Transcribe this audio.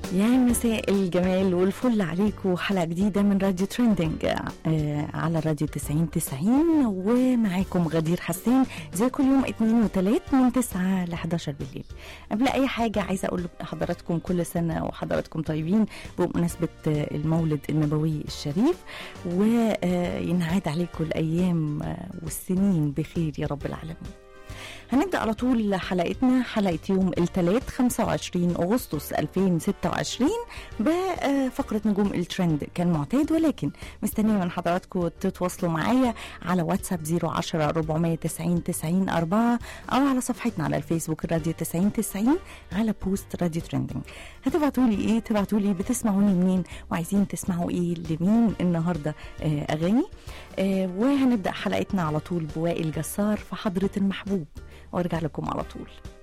يا مساء الجمال والفل عليكم حلقة جديدة من راديو تريندنج آه على راديو 90 90 ومعاكم غدير حسين زي كل يوم اثنين وثلاث من 9 ل 11 بالليل قبل أي حاجة عايزة أقول لحضراتكم كل سنة وحضراتكم طيبين بمناسبة آه، المولد النبوي الشريف وينعاد عليكم الأيام آه، والسنين بخير يا رب العالمين هنبدأ على طول حلقتنا حلقة يوم الثلاث 25 أغسطس 2026 بفقرة نجوم الترند كالمعتاد ولكن مستنية من حضراتكم تتواصلوا معايا على واتساب 010 490 90 4 أو على صفحتنا على الفيسبوك راديو 90 90 على بوست راديو ترندنج هتبعتوا لي إيه تبعتوا لي بتسمعوني منين وعايزين تسمعوا إيه لمين النهاردة آه أغاني آه وهنبدأ حلقتنا على طول بوائل جسار في حضرة المحبوب وارجع لكم على طول